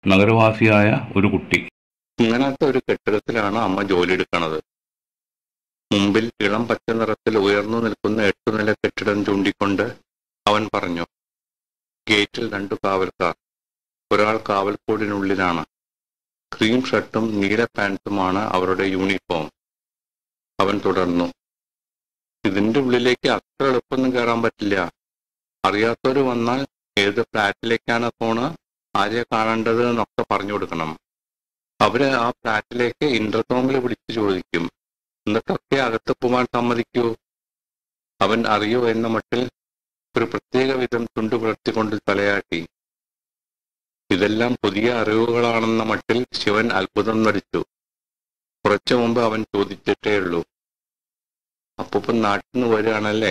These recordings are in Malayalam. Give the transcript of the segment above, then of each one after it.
നഗരവാസിയായ ഒരു കുട്ടി ഇങ്ങനത്തെ ഒരു കെട്ടിടത്തിലാണ് അമ്മ ജോലി എടുക്കണത് മുമ്പിൽ ഇളം പച്ച നിറത്തിൽ ഉയർന്നു നിൽക്കുന്ന എട്ടു നില കെട്ടിടം ചൂണ്ടിക്കൊണ്ട് അവൻ പറഞ്ഞു ഗേറ്റിൽ രണ്ടു കാവൽക്കാർ ഒരാൾ കാവൽക്കൂടിനുള്ളിലാണ് ക്രീം ഷർട്ടും നീല പാൻസുമാണ് അവരുടെ യൂണിഫോം അവൻ തുടർന്നു ഇതിന്റെ ഉള്ളിലേക്ക് അത്ര എളുപ്പമൊന്നും കയറാൻ പറ്റില്ല അറിയാത്തവര് വന്നാൽ ഏത് ഫ്ലാറ്റിലേക്കാണ് ഫോണ് ആരെയാ കാണേണ്ടത് എന്നൊക്കെ പറഞ്ഞു കൊടുക്കണം അവര് ആ ഫ്ലാറ്റിലേക്ക് ഇന്റർകോമിൽ വിളിച്ചു ചോദിക്കും എന്നിട്ടൊക്കെ അകത്ത് പോവാൻ സമ്മതിക്കൂ അവൻ അറിയോ എന്ന മട്ടിൽ ഒരു പ്രത്യേക വിധം ചുണ്ടുപുലർത്തിക്കൊണ്ട് തലയാട്ടി ഇതെല്ലാം പുതിയ അറിവുകളാണെന്ന മട്ടിൽ ശിവൻ അത്ഭുതം നടിച്ചു കുറച്ചു മുമ്പ് അവൻ ചോദിച്ചിട്ടേ ഉള്ളൂ അപ്പൂപ്പൻ നാട്ടിൽ നിന്ന് വരികയാണല്ലേ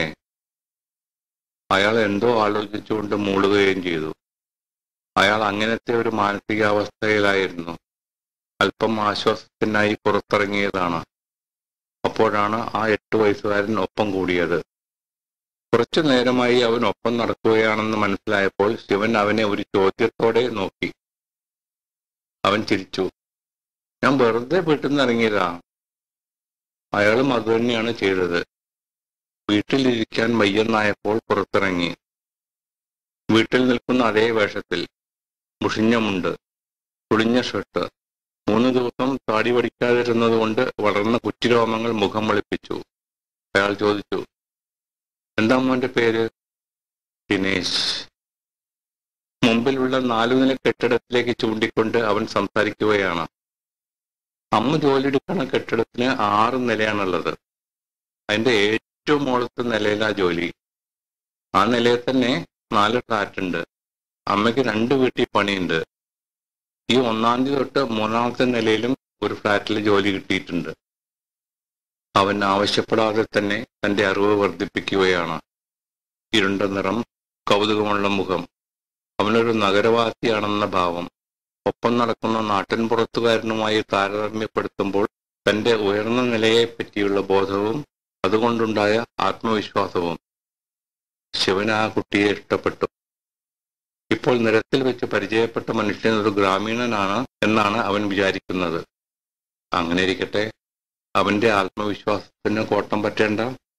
അയാൾ എന്തോ ആലോചിച്ചുകൊണ്ട് മൂളുകയും ചെയ്തു അയാൾ അങ്ങനത്തെ ഒരു മാനസികാവസ്ഥയിലായിരുന്നു അല്പം ആശ്വാസത്തിനായി പുറത്തിറങ്ങിയതാണ് അപ്പോഴാണ് ആ എട്ട് വയസ്സുകാരൻ ഒപ്പം കൂടിയത് കുറച്ചു നേരമായി അവൻ ഒപ്പം നടക്കുകയാണെന്ന് മനസ്സിലായപ്പോൾ ശിവൻ അവനെ ഒരു ചോദ്യത്തോടെ നോക്കി അവൻ ചിരിച്ചു ഞാൻ വെറുതെ വീട്ടിൽ നിന്ന് ഇറങ്ങിയതാ അയാളും അതുതന്നെയാണ് ചെയ്തത് വീട്ടിലിരിക്കാൻ വയ്യെന്നായപ്പോൾ പുറത്തിറങ്ങി വീട്ടിൽ നിൽക്കുന്ന അതേ വേഷത്തിൽ മുഷിഞ്ഞ മുണ്ട് കുളിഞ്ഞ ഷർട്ട് മൂന്ന് ദിവസം താടി പഠിക്കാതിരുന്നത് കൊണ്ട് വളർന്ന കുറ്റിരോമങ്ങൾ മുഖം വെളുപ്പിച്ചു അയാൾ ചോദിച്ചു എന്താ മോന്റെ പേര് ദിനേശ് മുമ്പിലുള്ള നാലു നില കെട്ടിടത്തിലേക്ക് ചൂണ്ടിക്കൊണ്ട് അവൻ സംസാരിക്കുകയാണ് അമ്മ ജോലിയെടുക്കുന്ന കെട്ടിടത്തിന് ആറ് നിലയാണുള്ളത് അതിന്റെ ഏറ്റവും മുകളത്തെ നിലയിലാ ജോലി ആ നിലയിൽ തന്നെ നാല് ഫ്ലാറ്റ് ഉണ്ട് അമ്മയ്ക്ക് രണ്ട് വീട്ടിൽ പണിയുണ്ട് ഈ ഒന്നാം തീയതി തൊട്ട് മൂന്നാമത്തെ നിലയിലും ഒരു ഫ്ലാറ്റിൽ ജോലി കിട്ടിയിട്ടുണ്ട് അവൻ ആവശ്യപ്പെടാതെ തന്നെ തന്റെ അറിവ് വർദ്ധിപ്പിക്കുകയാണ് ഇരുണ്ട നിറം കൗതുകമുള്ള മുഖം അവനൊരു നഗരവാസിയാണെന്ന ഭാവം ഒപ്പം നടക്കുന്ന നാട്ടിൻപുറത്തുകാരനുമായി താരതമ്യപ്പെടുത്തുമ്പോൾ തന്റെ ഉയർന്ന നിലയെ പറ്റിയുള്ള ബോധവും അതുകൊണ്ടുണ്ടായ ആത്മവിശ്വാസവും ശിവന് ആ കുട്ടിയെ ഇഷ്ടപ്പെട്ടു ഇപ്പോൾ നിരത്തിൽ വെച്ച് പരിചയപ്പെട്ട മനുഷ്യൻ ഒരു ഗ്രാമീണനാണ് എന്നാണ് അവൻ വിചാരിക്കുന്നത് അങ്ങനെ ഇരിക്കട്ടെ അവന്റെ ആത്മവിശ്വാസത്തിന് കോട്ടം പറ്റേണ്ട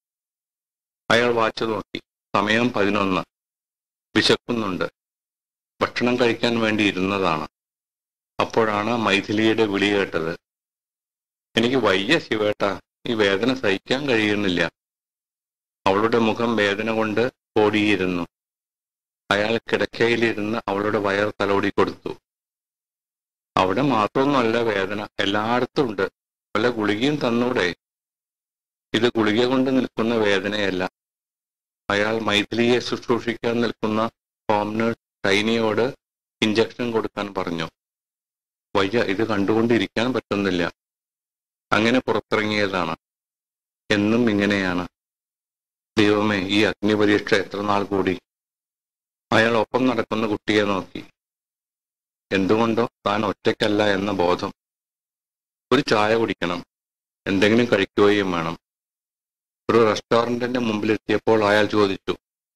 അയാൾ വാച്ച് നോക്കി സമയം പതിനൊന്ന് വിശക്കുന്നുണ്ട് ഭക്ഷണം കഴിക്കാൻ വേണ്ടി ഇരുന്നതാണ് അപ്പോഴാണ് മൈഥിലിയുടെ വിളി കേട്ടത് എനിക്ക് വയ്യ ശിവേട്ട ഈ വേദന സഹിക്കാൻ കഴിയുന്നില്ല അവളുടെ മുഖം വേദന കൊണ്ട് ഓടിയിരുന്നു അയാൾ കിടക്കയിലിരുന്ന് അവളുടെ വയർ തലോടി കൊടുത്തു അവിടെ മാത്രമൊന്നുമല്ല വേദന എല്ലായിടത്തും ഉണ്ട് വല്ല ഗുളികയും തന്നൂടെ ഇത് ഗുളിക കൊണ്ട് നിൽക്കുന്ന വേദനയല്ല അയാൾ മൈഥിലിയെ ശുശ്രൂഷിക്കാൻ നിൽക്കുന്ന ഹോം നഴ്സ് ടൈനിയോട് ഇഞ്ചക്ഷൻ കൊടുക്കാൻ പറഞ്ഞു വയ്യ ഇത് കണ്ടുകൊണ്ടിരിക്കാൻ പറ്റുന്നില്ല അങ്ങനെ പുറത്തിറങ്ങിയതാണ് എന്നും ഇങ്ങനെയാണ് ദൈവമേ ഈ അഗ്നിപരീക്ഷ എത്ര നാൾ കൂടി അയാൾ ഒപ്പം നടക്കുന്ന കുട്ടിയെ നോക്കി എന്തുകൊണ്ടോ താൻ ഒറ്റയ്ക്കല്ല എന്ന ബോധം ഒരു ചായ കുടിക്കണം എന്തെങ്കിലും കഴിക്കുകയും വേണം ഒരു റെസ്റ്റോറന്റിന്റെ മുമ്പിലെത്തിയപ്പോൾ അയാൾ ചോദിച്ചു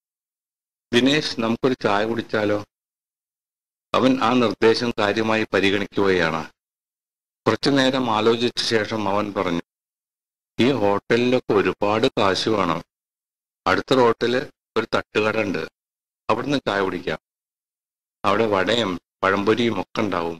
ദിനേശ് നമുക്കൊരു ചായ കുടിച്ചാലോ അവൻ ആ നിർദ്ദേശം കാര്യമായി പരിഗണിക്കുകയാണ് കുറച്ചു നേരം ആലോചിച്ച ശേഷം അവൻ പറഞ്ഞു ഈ ഹോട്ടലിലൊക്കെ ഒരുപാട് കാശ് വേണം അടുത്ത റോട്ടില് ഒരു തട്ടുകട ഉണ്ട് അവിടുന്ന് ചായ കുടിക്കാം അവിടെ വടയും പഴംപൊരിയും ഒക്കെ ഉണ്ടാവും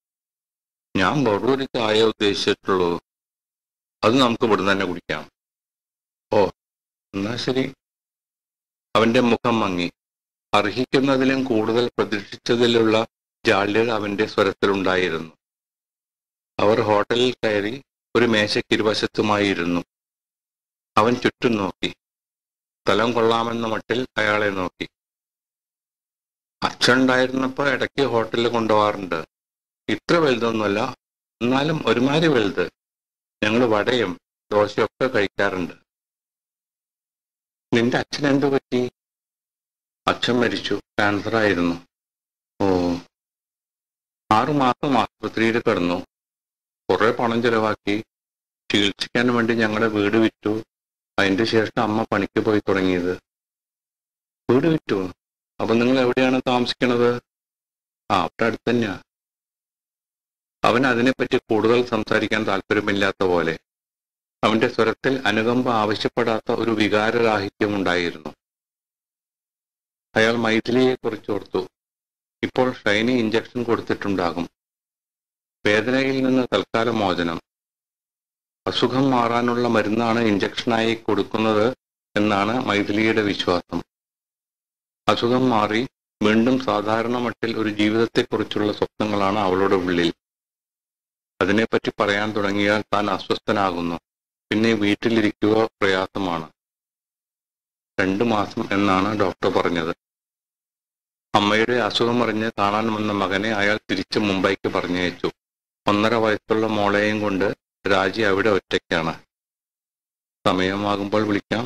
ഞാൻ വെറും ഒരു ചായ ഉദ്ദേശിച്ചിട്ടുള്ളൂ അത് നമുക്ക് ഇവിടുന്ന് തന്നെ കുടിക്കാം ഓ എന്നാ ശരി അവന്റെ മുഖം മങ്ങി അർഹിക്കുന്നതിലും കൂടുതൽ പ്രതീക്ഷിച്ചതിലുള്ള ജാള്യത അവന്റെ സ്വരത്തിലുണ്ടായിരുന്നു അവർ ഹോട്ടലിൽ കയറി ഒരു മേശയ്ക്കിരുവശത്തുമായി ഇരുന്നു അവൻ ചുറ്റും നോക്കി സ്ഥലം കൊള്ളാമെന്ന മട്ടിൽ അയാളെ നോക്കി അച്ഛൻ ഉണ്ടായിരുന്നപ്പോ ഇടയ്ക്ക് ഹോട്ടലിൽ കൊണ്ടുപോകാറുണ്ട് ഇത്ര വലുതൊന്നുമല്ല എന്നാലും ഒരുമാതിരി വലുത് ഞങ്ങൾ വടയും ദോശയൊക്കെ കഴിക്കാറുണ്ട് നിന്റെ അച്ഛൻ എന്തു പറ്റി അച്ഛൻ മരിച്ചു ക്യാൻസർ ആയിരുന്നു ഓ ആറുമാസം ആശുപത്രിയിൽ കിടന്നു കുറെ പണം ചെലവാക്കി ചികിത്സിക്കാൻ വേണ്ടി ഞങ്ങളുടെ വീട് വിറ്റു അതിന്റെ ശേഷം അമ്മ പണിക്ക് പോയി തുടങ്ങിയത് വീട് വിറ്റു അപ്പൊ നിങ്ങൾ എവിടെയാണ് താമസിക്കണത് ആ അവിടെ അടുത്ത് തന്നെയാ അവൻ അതിനെപ്പറ്റി കൂടുതൽ സംസാരിക്കാൻ താല്പര്യമില്ലാത്ത പോലെ അവന്റെ സ്വരത്തിൽ അനുകമ്പ ആവശ്യപ്പെടാത്ത ഒരു വികാരരാഹിത്യമുണ്ടായിരുന്നു അയാൾ മൈഥിലിയെ കുറിച്ചോർത്തു ഇപ്പോൾ ഷൈനി ഇഞ്ചക്ഷൻ കൊടുത്തിട്ടുണ്ടാകും വേദനയിൽ നിന്ന് തൽക്കാല മോചനം അസുഖം മാറാനുള്ള മരുന്നാണ് ഇഞ്ചക്ഷനായി കൊടുക്കുന്നത് എന്നാണ് മൈഥിലിയുടെ വിശ്വാസം അസുഖം മാറി വീണ്ടും സാധാരണ മട്ടിൽ ഒരു ജീവിതത്തെക്കുറിച്ചുള്ള സ്വപ്നങ്ങളാണ് അവളുടെ ഉള്ളിൽ അതിനെപ്പറ്റി പറയാൻ തുടങ്ങിയാൽ താൻ അസ്വസ്ഥനാകുന്നു പിന്നെ വീട്ടിലിരിക്കുക പ്രയാസമാണ് രണ്ടു മാസം എന്നാണ് ഡോക്ടർ പറഞ്ഞത് അമ്മയുടെ അസുഖം അറിഞ്ഞ് കാണാൻ വന്ന മകനെ അയാൾ തിരിച്ച് മുംബൈക്ക് പറഞ്ഞയച്ചു ഒന്നര വയസ്സുള്ള മോളെയും കൊണ്ട് രാജി അവിടെ ഒറ്റയ്ക്കാണ് സമയമാകുമ്പോൾ വിളിക്കാം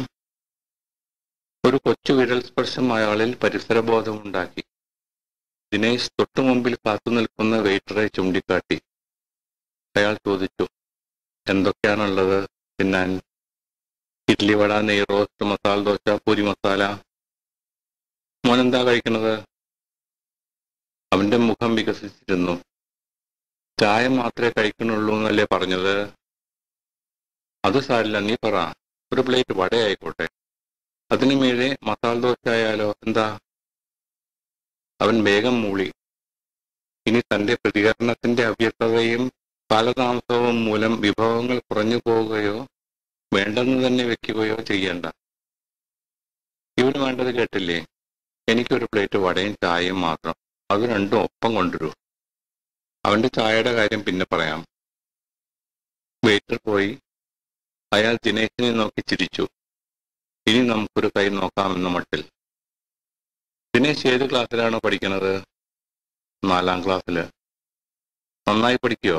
ഒരു കൊച്ചു വിരൽ സ്പർശം അയാളിൽ പരിസരബോധമുണ്ടാക്കി ദിനേശ് തൊട്ടു മുമ്പിൽ കാത്തു നിൽക്കുന്ന വെയിറ്ററെ ചൂണ്ടിക്കാട്ടി അയാൾ ചോദിച്ചു എന്തൊക്കെയാണുള്ളത് തിന്നാൻ ഇഡ്ലി വട നെയ് റോസ്റ്റ് മസാല ദോശ പൂരി മസാല മോൻ എന്താ കഴിക്കുന്നത് അവന്റെ മുഖം വികസിച്ചിരുന്നു ചായ മാത്രമേ കഴിക്കണുള്ളൂ എന്നല്ലേ പറഞ്ഞത് അത് സാരില്ല നീ പറ ഒരു പ്ലേറ്റ് വടയായിക്കോട്ടെ അതിനു മീതെ മസാല ദോശ ആയാലോ എന്താ അവൻ വേഗം മൂളി ഇനി തന്റെ പ്രതികരണത്തിന്റെ അവ്യക്തതയും കാലതാമസവും മൂലം വിഭവങ്ങൾ കുറഞ്ഞു പോവുകയോ വേണ്ടെന്ന് തന്നെ വെക്കുകയോ ചെയ്യണ്ട ഇവന് വേണ്ടത് കേട്ടില്ലേ എനിക്കൊരു പ്ലേറ്റ് വടയും ചായയും മാത്രം അത് രണ്ടും ഒപ്പം കൊണ്ടുവരൂ അവന്റെ ചായയുടെ കാര്യം പിന്നെ പറയാം വെയിറ്റർ പോയി അയാൾ ദിനേശിനെ നോക്കി ചിരിച്ചു ഇനി നമുക്കൊരു കൈ നോക്കാമെന്ന മട്ടിൽ ദിനേശ് ഏത് ക്ലാസ്സിലാണ് പഠിക്കുന്നത് നാലാം ക്ലാസ്സില് നന്നായി പഠിക്കുവോ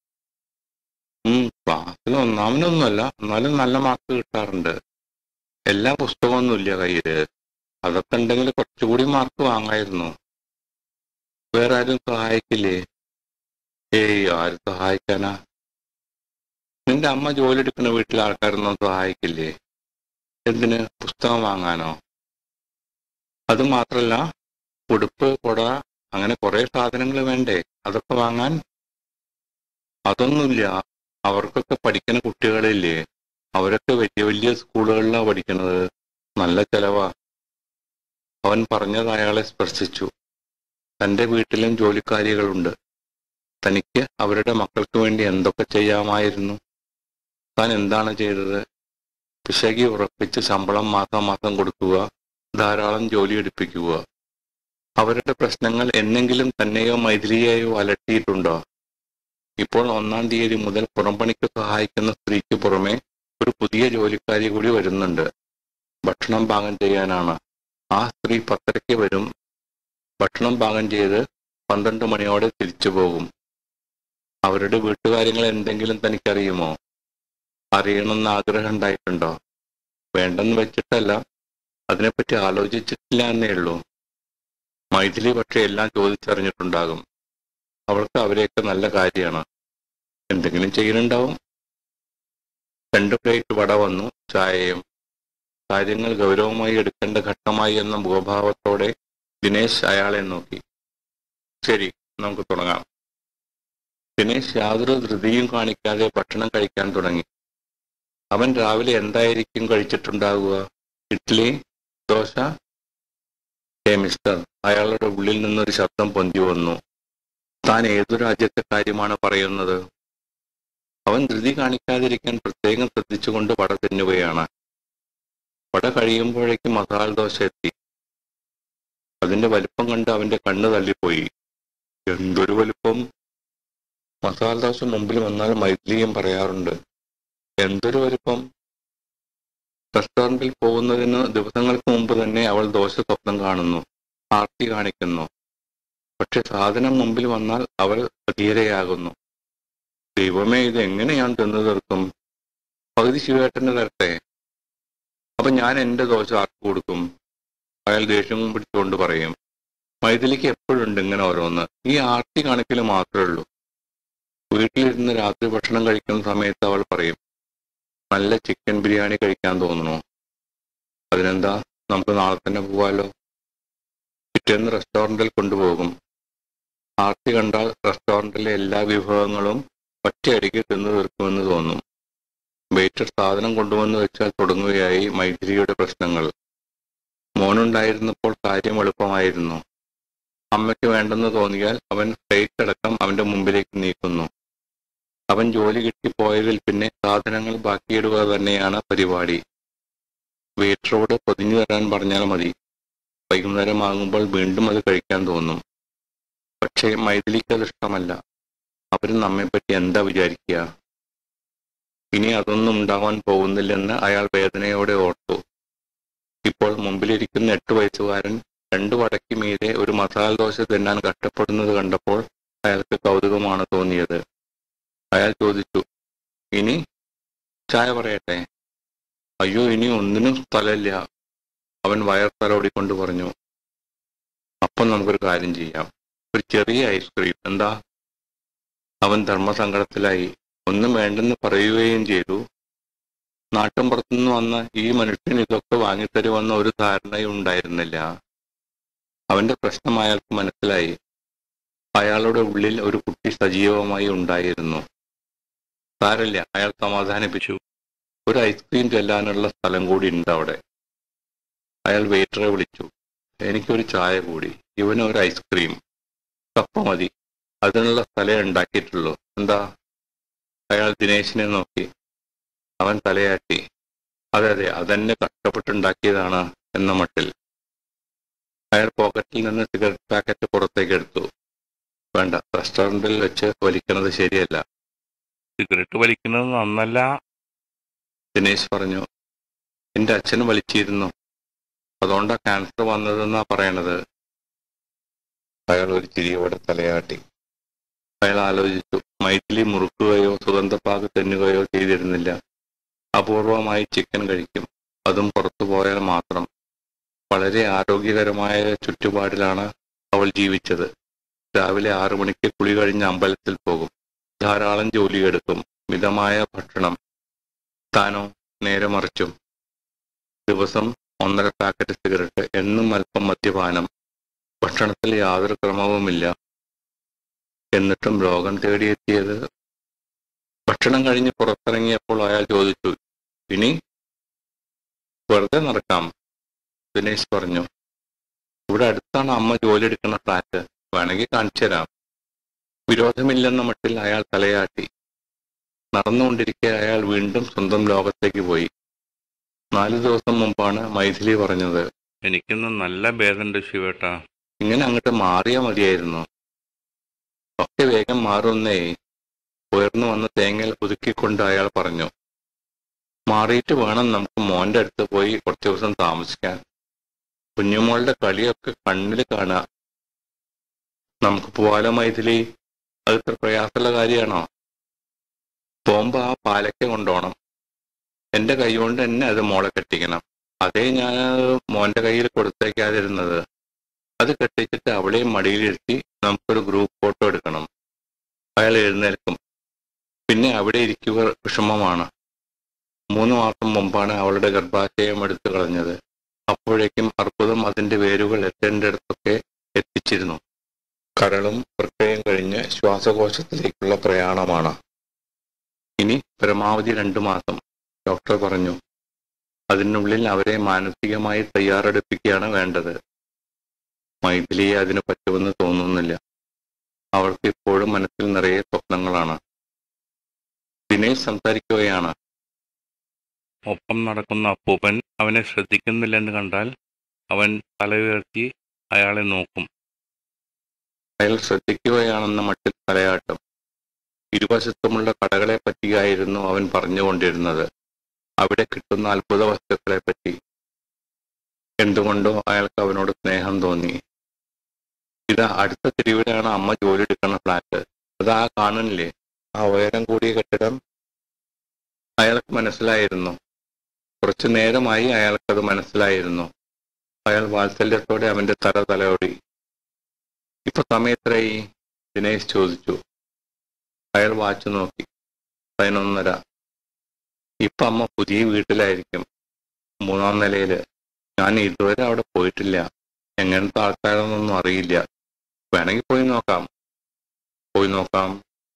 ഉം ക്ലാസ്സിൽ ഒന്നാമനൊന്നുമല്ല എന്നാലും നല്ല മാർക്ക് കിട്ടാറുണ്ട് എല്ലാ പുസ്തകമൊന്നുമില്ല കയ്യില് അതൊക്കെ ഉണ്ടെങ്കിൽ കുറച്ചുകൂടി മാർക്ക് വാങ്ങായിരുന്നു വേറെ ആരും സഹായിക്കില്ലേ ഏയ് ആരും സഹായിക്കാനാ നിന്റെ അമ്മ ജോലി എടുക്കുന്ന വീട്ടിലെ ആൾക്കാരൊന്നും സഹായിക്കില്ലേ എന്തിന് പുസ്തകം വാങ്ങാനോ അത് മാത്രല്ല ഉടുപ്പ് കൊട അങ്ങനെ കുറെ സാധനങ്ങൾ വേണ്ടേ അതൊക്കെ വാങ്ങാൻ അതൊന്നുമില്ല അവർക്കൊക്കെ പഠിക്കുന്ന കുട്ടികളില്ലേ അവരൊക്കെ വലിയ വലിയ സ്കൂളുകളിലാണ് പഠിക്കുന്നത് നല്ല ചെലവാ അവൻ പറഞ്ഞത് അയാളെ സ്പർശിച്ചു തന്റെ വീട്ടിലും ജോലിക്കാരികളുണ്ട് തനിക്ക് അവരുടെ മക്കൾക്ക് വേണ്ടി എന്തൊക്കെ ചെയ്യാമായിരുന്നു താൻ എന്താണ് ചെയ്തത് പിശകി ഉറപ്പിച്ച് ശമ്പളം മാസം മാസം കൊടുക്കുക ധാരാളം ജോലി എടുപ്പിക്കുക അവരുടെ പ്രശ്നങ്ങൾ എന്നെങ്കിലും തന്നെയോ മൈഥിലിയെയോ അലട്ടിയിട്ടുണ്ടോ ഇപ്പോൾ ഒന്നാം തീയതി മുതൽ പുറംപണിക്ക് സഹായിക്കുന്ന സ്ത്രീക്ക് പുറമെ ഒരു പുതിയ ജോലിക്കാരി കൂടി വരുന്നുണ്ട് ഭക്ഷണം പാകം ചെയ്യാനാണ് ആ സ്ത്രീ പത്തരയ്ക്ക് വരും ഭക്ഷണം പാകം ചെയ്ത് പന്ത്രണ്ട് മണിയോടെ തിരിച്ചു പോകും അവരുടെ വീട്ടുകാര്യങ്ങൾ എന്തെങ്കിലും തനിക്കറിയുമോ അറിയണമെന്ന് ആഗ്രഹം ഉണ്ടായിട്ടുണ്ടോ വേണ്ടെന്ന് വെച്ചിട്ടല്ല അതിനെപ്പറ്റി ആലോചിച്ചിട്ടില്ല എന്നേ ഉള്ളൂ മൈഥിലി പക്ഷെ എല്ലാം ചോദിച്ചറിഞ്ഞിട്ടുണ്ടാകും അവൾക്ക് അവരെയൊക്കെ നല്ല കാര്യമാണ് എന്തെങ്കിലും ചെയ്യുന്നുണ്ടാവും രണ്ട് പ്ലേറ്റ് വട വന്നു ചായയും കാര്യങ്ങൾ ഗൗരവമായി എടുക്കേണ്ട ഘട്ടമായി എന്ന മുഖഭാവത്തോടെ ദിനേശ് അയാളെ നോക്കി ശരി നമുക്ക് തുടങ്ങാം ദിനേശ് യാതൊരു ധൃതിയും കാണിക്കാതെ ഭക്ഷണം കഴിക്കാൻ തുടങ്ങി അവൻ രാവിലെ എന്തായിരിക്കും കഴിച്ചിട്ടുണ്ടാകുക ഇഡ്ഡലി ദോശ ഏ മിസ്റ്റർ അയാളുടെ ഉള്ളിൽ നിന്നൊരു ശബ്ദം പൊന്തി വന്നു താൻ ഏതു രാജ്യത്തെ കാര്യമാണ് പറയുന്നത് അവൻ ധൃതി കാണിക്കാതിരിക്കാൻ പ്രത്യേകം ശ്രദ്ധിച്ചുകൊണ്ട് വട തിന്നുകയാണ് വട കഴിയുമ്പോഴേക്കും മസാല ദോശ എത്തി അതിന്റെ വലിപ്പം കണ്ട് അവന്റെ കണ്ണ് തള്ളിപ്പോയി എന്തൊരു വലിപ്പം മസാല ദോശ മുമ്പിൽ വന്നാൽ മൈഥിലിയും പറയാറുണ്ട് എന്തൊരു വലിപ്പം റെസ്റ്റോറന്റിൽ പോകുന്നതിന് ദിവസങ്ങൾക്ക് മുമ്പ് തന്നെ അവൾ ദോശ സ്വപ്നം കാണുന്നു ആർത്തി കാണിക്കുന്നു പക്ഷെ സാധനം മുമ്പിൽ വന്നാൽ അവൾ അധീരയാകുന്നു ദൈവമേ ഇത് എങ്ങനെ ഞാൻ തിന്നു തീർക്കും പകുതി ശിവേട്ടന് തരട്ടെ അപ്പൊ ഞാൻ എന്റെ ദോശ ആർക്ക് കൊടുക്കും അയാൾ ദേഷ്യം പിടിച്ചുകൊണ്ട് പറയും മൈഥിലിക്ക് എപ്പോഴുണ്ട് ഇങ്ങനെ ഓരോന്ന് ഈ ആർത്തി കാണിക്കൽ മാത്രമേ ഉള്ളൂ വീട്ടിലിരുന്ന് രാത്രി ഭക്ഷണം കഴിക്കുന്ന സമയത്ത് അവൾ പറയും നല്ല ചിക്കൻ ബിരിയാണി കഴിക്കാൻ തോന്നുന്നു അതിനെന്താ നമുക്ക് നാളെ തന്നെ പോവാലോ പിറ്റേന്ന് റെസ്റ്റോറൻറ്റിൽ കൊണ്ടുപോകും ആർത്തി കണ്ടാൽ റെസ്റ്റോറൻറ്റ് റെസ്റ്റോറന്റിലെ എല്ലാ വിഭവങ്ങളും ഒറ്റയടിക്ക് തിന്നു തീർക്കുമെന്ന് തോന്നും വെയിറ്റർ സാധനം കൊണ്ടുവന്ന് വെച്ചാൽ തുടങ്ങുകയായി മൈഥിലിയുടെ പ്രശ്നങ്ങൾ മോനുണ്ടായിരുന്നപ്പോൾ കാര്യം എളുപ്പമായിരുന്നു അമ്മയ്ക്ക് വേണ്ടെന്ന് തോന്നിയാൽ അവൻ പ്ലേറ്റ് അടക്കം അവന്റെ മുമ്പിലേക്ക് നീക്കുന്നു അവൻ ജോലി കിട്ടിപ്പോയതിൽ പിന്നെ സാധനങ്ങൾ ബാക്കിയിടുക തന്നെയാണ് പരിപാടി വെയിറ്ററോട് പൊതിഞ്ഞു തരാൻ പറഞ്ഞാൽ മതി വൈകുന്നേരം ആകുമ്പോൾ വീണ്ടും അത് കഴിക്കാൻ തോന്നും പക്ഷേ മൈഥിലിക്ക് അത് ഇഷ്ടമല്ല അവരും നമ്മെപ്പറ്റി എന്താ വിചാരിക്കുക ഇനി അതൊന്നും ഉണ്ടാവാൻ പോകുന്നില്ലെന്ന് അയാൾ വേദനയോടെ ഓർത്തു ഇപ്പോൾ മുമ്പിലിരിക്കുന്ന എട്ട് വയസ്സുകാരൻ രണ്ടു വടക്കി മീതെ ഒരു മസാല ദോശ തിന്നാൻ കഷ്ടപ്പെടുന്നത് കണ്ടപ്പോൾ അയാൾക്ക് കൗതുകമാണ് തോന്നിയത് അയാൾ ചോദിച്ചു ഇനി ചായ പറയട്ടെ അയ്യോ ഇനി ഒന്നിനും സ്ഥലമില്ല അവൻ വയർ തലോടിക്കൊണ്ട് പറഞ്ഞു അപ്പം നമുക്കൊരു കാര്യം ചെയ്യാം ഒരു ചെറിയ ഐസ്ക്രീം എന്താ അവൻ ധർമ്മസങ്കടത്തിലായി ഒന്നും വേണ്ടെന്ന് പറയുകയും ചെയ്തു നാട്ടും പുറത്തുനിന്ന് വന്ന ഈ മനുഷ്യൻ ഇതൊക്കെ വാങ്ങിത്തരുമെന്ന ഒരു ധാരണയും ഉണ്ടായിരുന്നില്ല അവന്റെ പ്രശ്നം അയാൾക്ക് മനസ്സിലായി അയാളുടെ ഉള്ളിൽ ഒരു കുട്ടി സജീവമായി ഉണ്ടായിരുന്നു സാരല്ല അയാൾ സമാധാനിപ്പിച്ചു ഒരു ഐസ്ക്രീം ചെല്ലാനുള്ള സ്ഥലം കൂടി ഉണ്ട് അവിടെ അയാൾ വെയിറ്ററെ വിളിച്ചു എനിക്കൊരു ചായ കൂടി ഇവന് ഒരു ഐസ്ക്രീം കപ്പ മതി അതിനുള്ള സ്ഥലം ഉണ്ടാക്കിയിട്ടുള്ളൂ എന്താ അയാൾ ദിനേശിനെ നോക്കി അവൻ തലയാട്ടി അതെ അതെ അതെന്നെ കഷ്ടപ്പെട്ടുണ്ടാക്കിയതാണ് എന്ന മട്ടിൽ അയാൾ പോക്കറ്റിൽ നിന്ന് സിഗരറ്റ് പാക്കറ്റ് പുറത്തേക്ക് എടുത്തു വേണ്ട റെസ്റ്റോറന്റിൽ വെച്ച് വലിക്കുന്നത് ശരിയല്ല സിഗരറ്റ് വലിക്കുന്നത് നന്നല്ല ദിനേശ് പറഞ്ഞു എന്റെ അച്ഛൻ വലിച്ചിരുന്നു അതുകൊണ്ടാ ക്യാൻസർ വന്നതെന്നാ പറയണത് അയാൾ ഒരു ചിരിയോടെ തലയാട്ടി അയാൾ ആലോചിച്ചു മൈഥിലി മുറുക്കുകയോ സുഗന്ധപ്പാക് തെന്നുകയോ ചെയ്തിരുന്നില്ല അപൂർവമായി ചിക്കൻ കഴിക്കും അതും പുറത്തു പോയാൽ മാത്രം വളരെ ആരോഗ്യകരമായ ചുറ്റുപാടിലാണ് അവൾ ജീവിച്ചത് രാവിലെ ആറു മണിക്ക് കുളി കഴിഞ്ഞ് അമ്പലത്തിൽ പോകും ധാരാളം ജോലിയെടുക്കും മിതമായ ഭക്ഷണം താനോ നേരെ മറിച്ചും ദിവസം ഒന്നര പാക്കറ്റ് സിഗരറ്റ് എന്നും അല്പം മദ്യപാനം ഭക്ഷണത്തിൽ യാതൊരു ക്രമവുമില്ല എന്നിട്ടും രോഗം തേടിയെത്തിയത് ഭക്ഷണം കഴിഞ്ഞ് പുറത്തിറങ്ങിയപ്പോൾ അയാൾ ചോദിച്ചു ഇനി വെറുതെ നടക്കാം ദിനേശ് പറഞ്ഞു ഇവിടെ അടുത്താണ് അമ്മ ജോലി എടുക്കുന്ന ഫ്ലാറ്റ് വേണമെങ്കിൽ കാണിച്ചു തരാം വിരോധമില്ലെന്ന മട്ടിൽ അയാൾ തലയാട്ടി നടന്നുകൊണ്ടിരിക്കെ അയാൾ വീണ്ടും സ്വന്തം ലോകത്തേക്ക് പോയി നാല് ദിവസം മുമ്പാണ് മൈഥിലി പറഞ്ഞത് എനിക്കിന്ന് നല്ല ഭേദമുണ്ട് ശിവേട്ട ഇങ്ങനെ അങ്ങോട്ട് മാറിയാ മതിയായിരുന്നു ഒക്കെ വേഗം മാറുന്നേ ഉയർന്നു വന്ന തേങ്ങൽ പുതുക്കിക്കൊണ്ട് അയാൾ പറഞ്ഞു മാറിയിട്ട് വേണം നമുക്ക് മോന്റെ അടുത്ത് പോയി കുറച്ച് ദിവസം താമസിക്കാൻ കുഞ്ഞുമോളുടെ കളിയൊക്കെ കണ്ണിൽ കാണുക നമുക്ക് പോവാലോ മൈഥിലി അത് ഇത്ര പ്രയാസമുള്ള കാര്യമാണോ പോകുമ്പോ ആ പാലക്ക കൊണ്ടോണം എന്റെ കൈ കൊണ്ട് തന്നെ അത് മോളെ കെട്ടിക്കണം അതേ ഞാൻ മോന്റെ കയ്യിൽ കൊടുത്തേക്കാതിരുന്നത് അത് കെട്ടിച്ചിട്ട് അവളെയും മടിയിലിരുത്തി നമുക്കൊരു ഗ്രൂപ്പ് ഫോട്ടോ എടുക്കണം അയാൾ എഴുന്നേൽക്കും പിന്നെ അവിടെ ഇരിക്കുക വിഷമമാണ് മൂന്ന് മാസം മുമ്പാണ് അവളുടെ ഗർഭാശയം എടുത്തു കളഞ്ഞത് അപ്പോഴേക്കും അർബുദം അതിന്റെ വേരുകൾ എത്തേണ്ടിടത്തൊക്കെ എത്തിച്ചിരുന്നു കരളും വൃക്കയും കഴിഞ്ഞ് ശ്വാസകോശത്തിലേക്കുള്ള പ്രയാണമാണ് ഇനി പരമാവധി രണ്ടു മാസം ഡോക്ടർ പറഞ്ഞു അതിനുള്ളിൽ അവരെ മാനസികമായി തയ്യാറെടുപ്പിക്കുകയാണ് വേണ്ടത് മൈഥിലിയെ അതിന് പറ്റുമെന്ന് തോന്നുന്നില്ല അവൾക്ക് ഇപ്പോഴും മനസ്സിൽ നിറയെ സ്വപ്നങ്ങളാണ് ദിനേശ് സംസാരിക്കുകയാണ് ഒപ്പം നടക്കുന്ന അപ്പൂപ്പൻ അവനെ ശ്രദ്ധിക്കുന്നില്ലെന്ന് കണ്ടാൽ അവൻ തല ഉയർത്തി അയാളെ നോക്കും അയാൾ ശ്രദ്ധിക്കുകയാണെന്ന മട്ടിൽ തലയാട്ടം ഇരുവശത്തുമുള്ള കടകളെ പറ്റിയായിരുന്നു അവൻ പറഞ്ഞുകൊണ്ടിരുന്നത് അവിടെ കിട്ടുന്ന അത്ഭുത വസ്തുക്കളെ പറ്റി എന്തുകൊണ്ടോ അയാൾക്ക് അവനോട് സ്നേഹം തോന്നി ഇതാ അടുത്ത തെരുവിലാണ് അമ്മ ജോലി എടുക്കുന്ന ഫ്ലാറ്റ് അതാ കാണുന്നില്ലേ ആ ഉയരം കൂടിയ കെട്ടിടം അയാൾക്ക് മനസ്സിലായിരുന്നു കുറച്ചു നേരമായി അയാൾക്കത് മനസ്സിലായിരുന്നു അയാൾ വാത്സല്യത്തോടെ അവന്റെ തല തലയോടി ഇപ്പൊ സമയം എത്രയായി ദിനേശ് ചോദിച്ചു അയാൾ വാച്ച് നോക്കി പതിനൊന്നര ഇപ്പൊ അമ്മ പുതിയ വീട്ടിലായിരിക്കും മൂന്നാം നിലയില് ഞാൻ ഇതുവരെ അവിടെ പോയിട്ടില്ല എങ്ങനത്തെ ആൾക്കാരൊന്നും അറിയില്ല വേണമെങ്കിൽ പോയി നോക്കാം പോയി നോക്കാം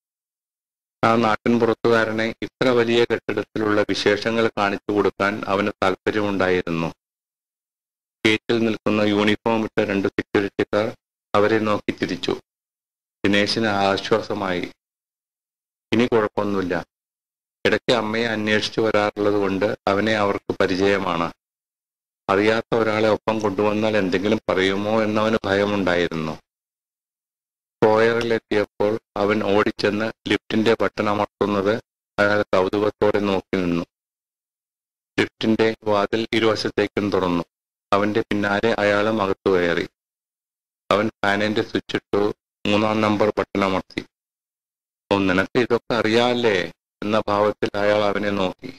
ആ നാട്ടിൻ പുറത്തുകാരനെ ഇത്ര വലിയ കെട്ടിടത്തിലുള്ള വിശേഷങ്ങൾ കാണിച്ചു കൊടുക്കാൻ അവന് താല്പര്യമുണ്ടായിരുന്നു ഗേറ്റിൽ നിൽക്കുന്ന യൂണിഫോം ഇട്ട രണ്ട് സെക്യൂരിറ്റിക്കാർ അവരെ നോക്കി തിരിച്ചു ദിനേശിന് ആശ്വാസമായി ഇനി കുഴപ്പമൊന്നുമില്ല ഇടയ്ക്ക് അമ്മയെ അന്വേഷിച്ചു വരാറുള്ളത് കൊണ്ട് അവനെ അവർക്ക് പരിചയമാണ് അറിയാത്ത ഒരാളെ ഒപ്പം കൊണ്ടുവന്നാൽ എന്തെങ്കിലും പറയുമോ എന്നവന് ഭയമുണ്ടായിരുന്നു ഫോയറിലെത്തിയപ്പോൾ അവൻ ഓടിച്ചെന്ന് ലിഫ്റ്റിന്റെ ബട്ടൺ അമർത്തുന്നത് അയാൾ കൗതുകത്തോടെ നോക്കി നിന്നു ലിഫ്റ്റിന്റെ വാതിൽ ഇരുവശത്തേക്കും തുറന്നു അവന്റെ പിന്നാലെ അയാളും അകത്തു കയറി അവൻ ഫാനിന്റെ സ്വിച്ച് ഇട്ടു മൂന്നാം നമ്പർ ബട്ടൺ അമർത്തി ഓ നിനക്ക് ഇതൊക്കെ അറിയാല്ലേ എന്ന ഭാവത്തിൽ അയാൾ അവനെ നോക്കി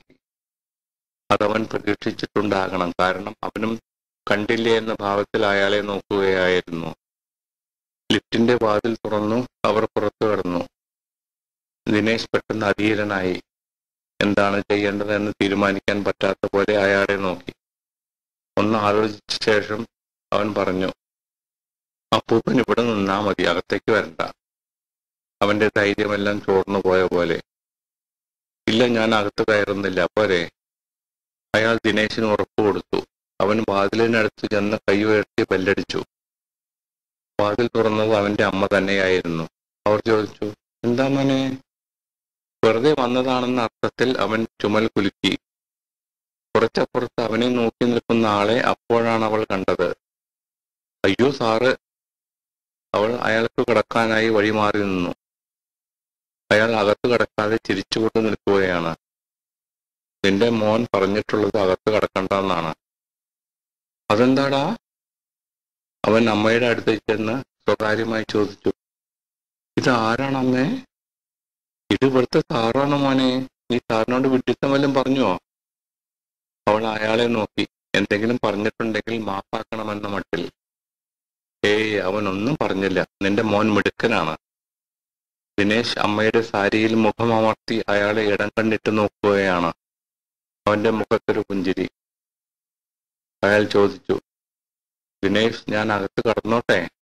അതവൻ പ്രതീക്ഷിച്ചിട്ടുണ്ടാകണം കാരണം അവനും കണ്ടില്ലേ എന്ന ഭാവത്തിൽ അയാളെ നോക്കുകയായിരുന്നു ലിഫ്റ്റിന്റെ വാതിൽ തുറന്നു അവർ പുറത്തു കടന്നു ദിനേശ് പെട്ടെന്ന് അധീരനായി എന്താണ് ചെയ്യേണ്ടതെന്ന് തീരുമാനിക്കാൻ പറ്റാത്ത പോലെ അയാളെ നോക്കി ഒന്ന് ആലോചിച്ച ശേഷം അവൻ പറഞ്ഞു അപ്പൂപ്പൻ ഇവിടെ നിന്നാ മതി അകത്തേക്ക് വരണ്ട അവന്റെ ധൈര്യമെല്ലാം ചോർന്നു പോയ പോലെ ഇല്ല ഞാൻ അകത്ത് കയറുന്നില്ല പോരെ അയാൾ ദിനേശിന് ഉറപ്പ് കൊടുത്തു അവൻ വാതിലിനടുത്ത് ചെന്ന് കൈ ഉയർത്തി ബെല്ലടിച്ചു വാതിൽ തുറന്നത് അവന്റെ അമ്മ തന്നെയായിരുന്നു അവർ ചോദിച്ചു എന്താ മോനെ വെറുതെ വന്നതാണെന്ന അർത്ഥത്തിൽ അവൻ ചുമൽ കുലുക്കി കുറച്ചപ്പുറത്ത് അവനെ നോക്കി നിൽക്കുന്ന ആളെ അപ്പോഴാണ് അവൾ കണ്ടത് അയ്യോ സാറ് അവൾ അയാൾക്ക് കിടക്കാനായി വഴിമാറി നിന്നു അയാൾ അകത്ത് കിടക്കാതെ ചിരിച്ചുകൊണ്ട് നിൽക്കുകയാണ് നിന്റെ മോൻ പറഞ്ഞിട്ടുള്ളത് അകത്ത് കിടക്കണ്ടെന്നാണ് അതെന്താടാ അവൻ അമ്മയുടെ അടുത്തേക്ക് ചെന്ന് സ്വകാര്യമായി ചോദിച്ചു ഇത് ആരാണ് അമ്മേ ഇത് ഇവിടുത്തെ സാറാണ് മോനെ നീ സാറിനോട് വിഡിത്തം വല്ലതും പറഞ്ഞോ അവൾ അയാളെ നോക്കി എന്തെങ്കിലും പറഞ്ഞിട്ടുണ്ടെങ്കിൽ മാപ്പാക്കണമെന്ന മട്ടിൽ ഏയ് അവനൊന്നും പറഞ്ഞില്ല നിന്റെ മോൻ മിടുക്കനാണ് ദിനേശ് അമ്മയുടെ സാരിയിൽ മുഖമമർത്തി അയാളെ ഇടം കണ്ടിട്ട് നോക്കുകയാണ് അവന്റെ മുഖത്തൊരു പുഞ്ചിരി അയാൾ ചോദിച്ചു ദിനേശ് ഞാൻ അകത്ത് കടന്നോട്ടെ